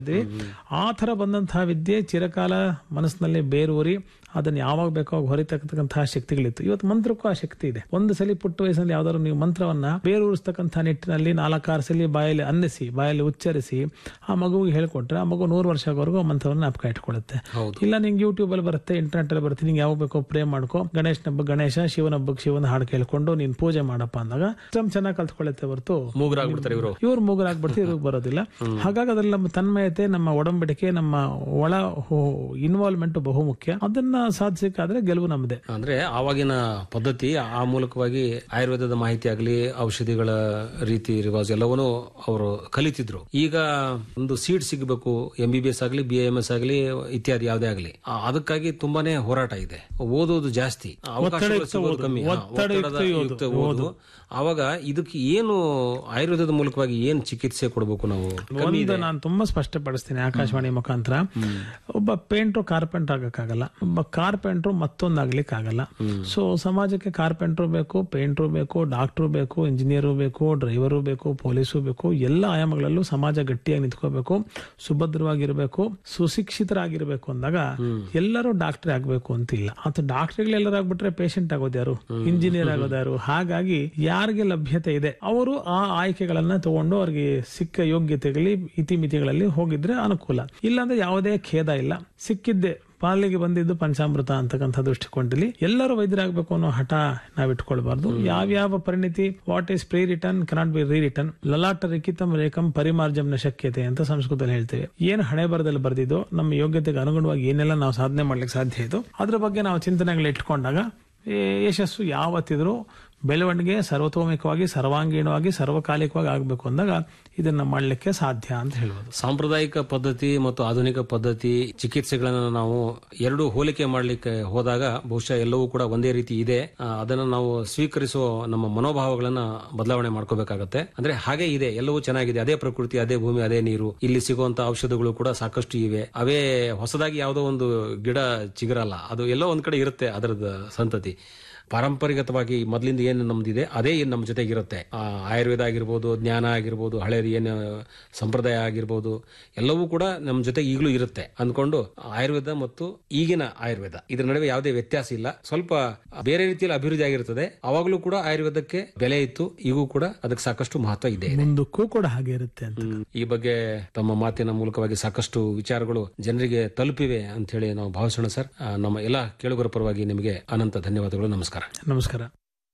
ಇದ್ವಿ. ಆ ಥರ ಬಂದಂತಹ ವಿದ್ಯೆ ಚಿರಕಾಲ ಮನಸ್ಸಿನಲ್ಲಿ ಬೇರೂರಿ ಅದನ್ನ ಯಾವಾಗ ಬೇಕೋ ಅವಾಗ ಹೊರಿತಕ್ಕಂತಹ ಶಕ್ತಿಗಳಿತ್ತು ಇವತ್ತು ಮಂತ್ರಕ್ಕೂ ಆ ಶಕ್ತಿ ಇದೆ ಒಂದು ಸಲ ಪುಟ್ಟ ವಯಸ್ಸಲ್ಲಿ ಯಾವ್ದಾದ್ರು ನೀವು ಮಂತ್ರವನ್ನ ಬೇರೂರಿಸ್ತಕ್ಕಂಥ ನಿಟ್ಟಿನಲ್ಲಿ ನಾಲ್ಕಾರು ಸಲ ಬಾಯಲ್ಲಿ ಅನ್ನಿಸಿ ಬಾಯಲ್ಲಿ ಉಚ್ಚರಿಸಿ ಆ ಮಗುವಿಗೆ ಹೇಳ್ಕೊಟ್ರೆ ಆ ಮಗು ನೂರು ವರ್ಷ ಆಗೋವರೆಗೂ ಆ ಮಂತ್ರವನ್ನ ಜ್ಞಾಪಕ ಇಟ್ಕೊಳ್ಳುತ್ತೆ ಹೌದು. ಇಲ್ಲ ನಿಂಗೆ ಯೂಟ್ಯೂಬ್ ಅಲ್ಲಿ ಬರುತ್ತೆ ಇಂಟರ್ನೆಟ್ ಅಲ್ಲಿ ಬರುತ್ತೆ ನಿಂಗೆ ಯಾವಾಗ ಬೇಕೋ ಪ್ರೇ ಮಾಡ್ಕೋ ಗಣೇಶನ ಹಬ್ಬ ಗಣೇಶ ಶಿವನ ಹಬ್ಬಕ್ಕೆ ಶಿವನ ಹಾಡು ಕೇಳ್ಕೊಂಡು ನೀನ್ ಪೂಜೆ ಮಾಡಪ್ಪ ಅಂದಾಗ ಅಷ್ಟೊಂದ್ ಚೆನ್ನಾಗಿ ಕಲ್ತ್ಕೊಳ್ಳುತ್ತೆ ಹೊರತು ಮೂಗರಾಗ್ಬಿಡ್ತಾರೆ ಇವರು ಇವ್ರು ಮೂಗರಾಗ್ಬಿಡ್ತು ಇವ್ರಿಗೆ ಬರೋದಿಲ್ಲ ಹಾಗಾಗಿ ಅದ್ರಲ್ಲಿ ನಮ್ಮ ತನ್ಮಯತೆ ನಮ್ಮ ಒಡಂಬಡಿಕೆ ನಮ್ಮ ಒಳ ಇನ್ವಾಲ್ವ್ಮೆಂಟ್ ಬಹು ಮುಖ್ಯ ಅದನ್ನ ಸಾಧಿಸಕ್ಕಾದ್ರೆ ಗೆಲುವು ನಮ್ಮದೇ ಅಂದ್ರೆ ಆವಾಗಿನ ಪದ್ಧತಿ ಆ ಮೂಲಕವಾಗಿ ಆಯುರ್ವೇದದ ಮಾಹಿತಿ ಆಗಲಿ ಔಷಧಿಗಳ ರೀತಿ ರಿವಾಜ್ ಎಲ್ಲವನ್ನೂ ಅವರು ಕಲಿತಿದ್ರು ಈಗ ಒಂದು ಸೀಟ್ ಸಿಗಬೇಕು ಎಂ ಬಿ ಬಿ ಎಸ್ ಆಗಲಿ ಬಿ ಎಂ ಎಸ್ ಆಗಲಿ ಇತ್ಯಾದಿ ಯಾವುದೇ ಆಗಲಿ ಅದಕ್ಕಾಗಿ ತುಂಬಾನೇ ಹೋರಾಟ ಇದೆ ಓದೋದು ಜಾಸ್ತಿ ಅವಕಾಶಗಳು ಸಿಗೋದು ಕಮ್ಮಿ ಹಾ, ಒತ್ತಡದ ಯುಕ್ತ ಓದು ಅವಾಗ ಇದಕ್ಕೆ ಏನು ಆಯುರ್ವೇದದ ಮೂಲಕವಾಗಿ ಏನ್ ಚಿಕಿತ್ಸೆ ಕೊಡಬೇಕು ನಾವು ಒಂದು ನಾನು ತುಂಬಾ ಸ್ಪಷ್ಟಪಡಿಸ್ತೀನಿ ಆಕಾಶವಾಣಿ ಮುಖಾಂತರ ಒಬ್ಬ ಪೇಂಟ್ರು ಕಾರ್ಪೆಂಟರ್ ಆಗಕ್ಕಾಗಲ್ಲ ಒಬ್ಬ ಕಾರ್ಪೆಂಟ್ರು ಮತ್ತೊಂದಾಗ್ಲಿಕ್ಕೆ ಆಗಲ್ಲ ಸೊ ಸಮಾಜಕ್ಕೆ ಕಾರ್ಪೆಂಟ್ರು ಬೇಕು ಪೇಂಟ್ರು ಬೇಕು ಡಾಕ್ಟ್ರು ಬೇಕು ಇಂಜಿನಿಯರು ಬೇಕು ಡ್ರೈವರು ಬೇಕು ಪೊಲೀಸು ಬೇಕು ಎಲ್ಲ ಆಯಾಮಗಳಲ್ಲೂ ಸಮಾಜ ಗಟ್ಟಿಯಾಗಿ ನಿಂತ್ಕೋಬೇಕು ಸುಭದ್ರವಾಗಿರ್ಬೇಕು ಸುಶಿಕ್ಷಿತರಾಗಿರ್ಬೇಕು ಅಂದಾಗ ಎಲ್ಲರೂ ಡಾಕ್ಟರ್ ಆಗ್ಬೇಕು ಅಂತಿಲ್ಲ ಅಥವಾ ಡಾಕ್ಟರ್ಗಳೆಲ್ಲರೂ ಆಗ್ಬಿಟ್ರೆ ಪೇಷಂಟ್ ಆಗೋದು ಯಾರು ಇಂಜಿನಿಯರ್ ಆಗೋದು ಯಾರು ಹಾಗಾಗಿ ಯಾರಿಗೆ ಲಭ್ಯತೆ ಇದೆ ಅವರು ಆ ಆಯ್ಕೆಗಳನ್ನ ತಗೊಂಡು ಅವ್ರಿಗೆ ಸಿಕ್ಕ ಯೋಗ್ಯತೆಗಳಲ್ಲಿ ಇತಿಮಿತಿಗಳಲ್ಲಿ ಹೋಗಿದ್ರೆ ಅನುಕೂಲ ಇಲ್ಲಾಂದ್ರೆ ಯಾವುದೇ ಖೇದ ಇಲ್ಲ ಸಿಕ್ಕಿದ್ದೆ ಪಾಲಿಗೆ ಬಂದಿದ್ದು ಪಂಚಾಮೃತ ಅಂತಕ್ಕಂಥ ದೃಷ್ಟಿಕೋನದಲ್ಲಿ ಎಲ್ಲರೂ ವೈದ್ಯರಾಗಬೇಕು ಅನ್ನೋ ಹಠ ನಾವ್ ಇಟ್ಕೊಳ್ಬಾರ್ದು ಯಾವ್ಯಾವ ಪರಿಣಿತಿ what is pre return cannot be re return ಲಲಾಟ ರಿಕಿತಂ ರೇಖಂ ಪರಿಮಾರ್ಜಂನ ಶಕ್ಯತೆ ಅಂತ ಸಂಸ್ಕೃತದಲ್ಲಿ ಹೇಳ್ತೇವೆ ಏನು ಹಣೆ ಬರದಲ್ಲಿ ಬರ್ದಿದ್ದೋ ನಮ್ಮ ಯೋಗ್ಯತೆಗೆ ಅನುಗುಣವಾಗಿ ಏನೆಲ್ಲ ನಾವು ಸಾಧನೆ ಮಾಡ್ಲಿಕ್ಕೆ ಸಾಧ್ಯ ಇದು ಅದ್ರ ಬಗ್ಗೆ ನಾವು ಚಿಂತನೆಗಳು ಇಟ್ಕೊಂಡಾಗ ಈ ಯಶಸ್ಸು ಯಾವತ್ತಿದ್ರೂ ಬೆಳವಣಿಗೆ ಸರ್ವತೋಮುಖವಾಗಿ ಸರ್ವಾಂಗೀಣವಾಗಿ ಸರ್ವಕಾಲಿಕವಾಗಿ ಆಗಬೇಕು ಅಂದಾಗ ಇದನ್ನ ಮಾಡಲಿಕ್ಕೆ ಸಾಧ್ಯ ಅಂತ ಹೇಳ್ಬೋದು ಸಾಂಪ್ರದಾಯಿಕ ಪದ್ಧತಿ ಮತ್ತು ಆಧುನಿಕ ಪದ್ಧತಿ ಚಿಕಿತ್ಸೆಗಳನ್ನ ನಾವು ಎರಡು ಹೋಲಿಕೆ ಮಾಡಲಿಕ್ಕೆ ಹೋದಾಗ ಬಹುಶಃ ಎಲ್ಲವೂ ಕೂಡ ಒಂದೇ ರೀತಿ ಇದೆ ಆ, ಅದನ್ನ ನಾವು ಸ್ವೀಕರಿಸುವ ನಮ್ಮ ಮನೋಭಾವಗಳನ್ನ ಬದಲಾವಣೆ ಮಾಡ್ಕೋಬೇಕಾಗತ್ತೆ ಅಂದ್ರೆ ಹಾಗೆ ಇದೆ ಎಲ್ಲವೂ ಚೆನ್ನಾಗಿದೆ ಅದೇ ಪ್ರಕೃತಿ ಅದೇ ಭೂಮಿ ಅದೇ ನೀರು ಇಲ್ಲಿ ಸಿಗುವಂತ ಔಷಧಗಳು ಕೂಡ ಸಾಕಷ್ಟು ಇವೆ ಅವೇ ಹೊಸದಾಗಿ ಯಾವುದೋ ಒಂದು ಗಿಡ ಚಿಗುರಲ್ಲ ಅದು ಎಲ್ಲೋ ಒಂದ್ ಕಡೆ ಇರುತ್ತೆ ಅದರದ ಸಂತತಿ ಪಾರಂಪರಿಕತವಾಗಿ ಮೊದಲಿಂದ ಏನು ನಮ್ದಿದೆ ಅದೇ ಏನು ನಮ್ಮ ಜೊತೆಗಿರುತ್ತೆ ಆ, ಆಯುರ್ವೇದ ಆಗಿರ್ಬೋದು ಜ್ಞಾನ ಆಗಿರ್ಬೋದು ಹಳೆಯದು ಏನು ಸಂಪ್ರದಾಯ ಆಗಿರ್ಬೋದು ಎಲ್ಲವೂ ಕೂಡ ನಮ್ಮ ಜೊತೆ ಈಗಲೂ ಇರುತ್ತೆ ಅಂದ್ಕೊಂಡು ಆಯುರ್ವೇದ ಮತ್ತು ಈಗಿನ ಆಯುರ್ವೇದ ಇದ್ರ ನಡುವೆ ಯಾವುದೇ ವ್ಯತ್ಯಾಸ ಇಲ್ಲ ಸ್ವಲ್ಪ ಬೇರೆ ರೀತಿಯಲ್ಲಿ ಅಭಿವೃದ್ಧಿ ಆಗಿರುತ್ತದೆ ಅವಾಗಲೂ ಕೂಡ ಆಯುರ್ವೇದಕ್ಕೆ ಬೆಲೆ ಇತ್ತು ಈಗೂ ಕೂಡ ಅದಕ್ಕೆ ಸಾಕಷ್ಟು ಮಹತ್ವ ಇದೆ ಮುಂದಕ್ಕೂ ಕೂಡ ಹಾಗೆ ಇರುತ್ತೆ ಅಂತ ಹ್ಮ್. ಈ ಬಗ್ಗೆ ತಮ್ಮ ಮಾತಿನ ಮೂಲಕವಾಗಿ ಸಾಕಷ್ಟು ವಿಚಾರಗಳು ಜನರಿಗೆ ತಲುಪಿವೆ ಅಂತ ಹೇಳಿ ನಾವು ಭಾವಿಸೋಣ ಸರ್ ಆ, ನಮ್ಮ ಎಲ್ಲ ಕೇಳುಗರ ಪರವಾಗಿ ನಿಮಗೆ ಅನಂತ ಧನ್ಯವಾದಗಳು ನಮಸ್ಕಾರ ನಮಸ್ಕಾರ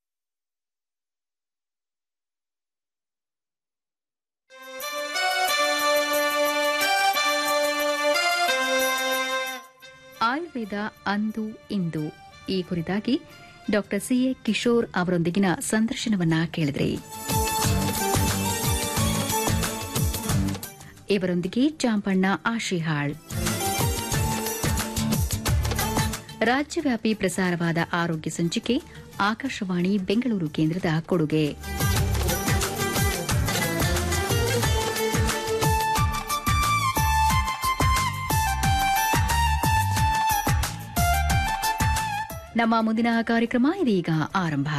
ಆಯುರ್ವೇದ ಅಂದು ಇಂದು ಈ ಕುರಿತಾಗಿ ಡಾಕ್ಟರ್ ಸಿ ಎ ಕಿಶೋರ್ ಅವರೊಂದಿಗಿನ ಸಂದರ್ಶನವನ್ನ ಕೇಳಿದ್ರಿ ಇವರೊಂದಿಗೆ ಚಾಂಪಣ್ಣ ಆಶಿಹಾಳ್ ರಾಜ್ಯವ್ಯಾಪಿ ಪ್ರಸಾರವಾದ ಆರೋಗ್ಯ ಸಂಚಿಕೆ ಆಕಾಶವಾಣಿ ಬೆಂಗಳೂರು ಕೇಂದ್ರದ ಕೊಡುಗೆ ನಮ್ಮ ಮುಂದಿನ ಕಾರ್ಯಕ್ರಮ ಇದೀಗ ಆರಂಭ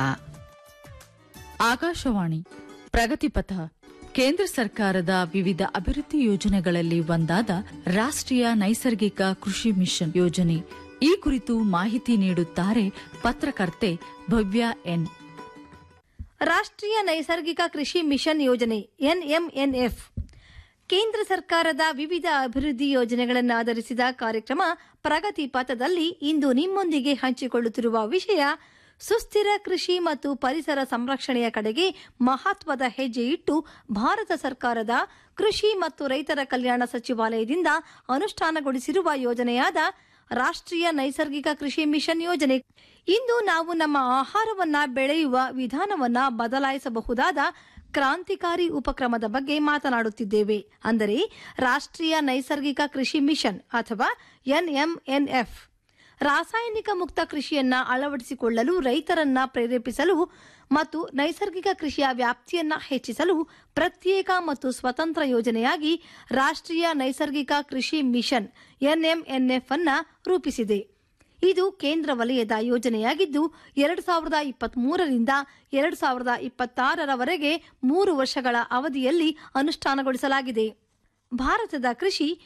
ಆಕಾಶವಾಣಿ ಪ್ರಗತಿಪಥ ಕೇಂದ್ರ ಸರ್ಕಾರದ ವಿವಿಧ ಅಭಿವೃದ್ಧಿ ಯೋಜನೆಗಳಲ್ಲಿ ಒಂದಾದ ರಾಷ್ಟ್ರೀಯ ನೈಸರ್ಗಿಕ ಕೃಷಿ ಮಿಷನ್ ಯೋಜನೆ ಈ ಕುರಿತು ಮಾಹಿತಿ ನೀಡುತ್ತಾರೆ ಪತ್ರಕರ್ತೆ ಭವ್ಯ ಎನ್ ರಾಷ್ಟ್ರೀಯ ನೈಸರ್ಗಿಕ ಕೃಷಿ ಮಿಷನ್ ಯೋಜನೆ ಎನ್ಎಂಎನ್ಎಫ್ ಕೇಂದ್ರ ಸರ್ಕಾರದ ವಿವಿಧ ಅಭಿವೃದ್ಧಿ ಯೋಜನೆಗಳನ್ನು ಆಧರಿಸಿದ ಕಾರ್ಯಕ್ರಮ ಪ್ರಗತಿ ಪಥದಲ್ಲಿ ಇಂದು ನಿಮ್ಮೊಂದಿಗೆ ಹಂಚಿಕೊಳ್ಳುತ್ತಿರುವ ವಿಷಯ ಸುಸ್ಥಿರ ಕೃಷಿ ಮತ್ತು ಪರಿಸರ ಸಂರಕ್ಷಣೆಯ ಕಡೆಗೆ ಮಹತ್ವದ ಹೆಜ್ಜೆ ಇಟ್ಟು ಭಾರತ ಸರ್ಕಾರದ ಕೃಷಿ ಮತ್ತು ರೈತರ ಕಲ್ಯಾಣ ಸಚಿವಾಲಯದಿಂದ ಅನುಷ್ಠಾನಗೊಳಿಸಿರುವ ಯೋಜನೆಯಾದ ರಾಷ್ಟ್ರೀಯ ನೈಸರ್ಗಿಕ ಕೃಷಿ ಮಿಷನ್ ಯೋಜನೆ ಇಂದು ನಾವು ನಮ್ಮ ಆಹಾರವನ್ನ ಬೆಳೆಯುವ ವಿಧಾನವನ್ನ ಬದಲಾಯಿಸಬಹುದಾದ ಕ್ರಾಂತಿಕಾರಿ ಉಪಕ್ರಮದ ಬಗ್ಗೆ ಮಾತನಾಡುತ್ತಿದ್ದೇವೆ ಅಂದರೆ ರಾಷ್ಟ್ರೀಯ ನೈಸರ್ಗಿಕ ಕೃಷಿ ಮಿಷನ್ ಅಥವಾ ಎನ್ಎಂಎನ್ಎಫ್ ರಾಸಾಯನಿಕ ಮುಕ್ತ ಕೃಷಿಯನ್ನ ಅಳವಡಿಸಿಕೊಳ್ಳಲು ರೈತರನ್ನ ಪ್ರೇರೇಪಿಸಲು ಮತ್ತು ನೈಸರ್ಗಿಕ ಕೃಷಿಯ ವ್ಯಾಪ್ತಿಯನ್ನ ಹೆಚ್ಚಿಸಲು ಪ್ರತ್ಯೇಕ ಮತ್ತು ಸ್ವತಂತ್ರ ಯೋಜನೆಯಾಗಿ ರಾಷ್ಟ್ರೀಯ ನೈಸರ್ಗಿಕ ಕೃಷಿ ಮಿಷನ್ ಎನ್ಎಂಎನ್ಎಫ್ ಅನ್ನ ರೂಪಿಸಿದೆ ಇದು ಕೇಂದ್ರ ವಲಯದ ಯೋಜನೆಯಾಗಿದ್ದು ಎರಡು ಸಾವಿರದ ಇಪ್ಪತ್ತ್ ಮೂರರಿಂದ ಎರಡು ಸಾವಿರದ ಇಪ್ಪತ್ತಾರರವರೆಗೆ ಮೂರು ವರ್ಷಗಳ ಅವಧಿಯಲ್ಲಿ ಅನುಷ್ಠಾನಗೊಳಿಸಲಾಗಿದೆ ಭಾರತದ ಕೃಷಿ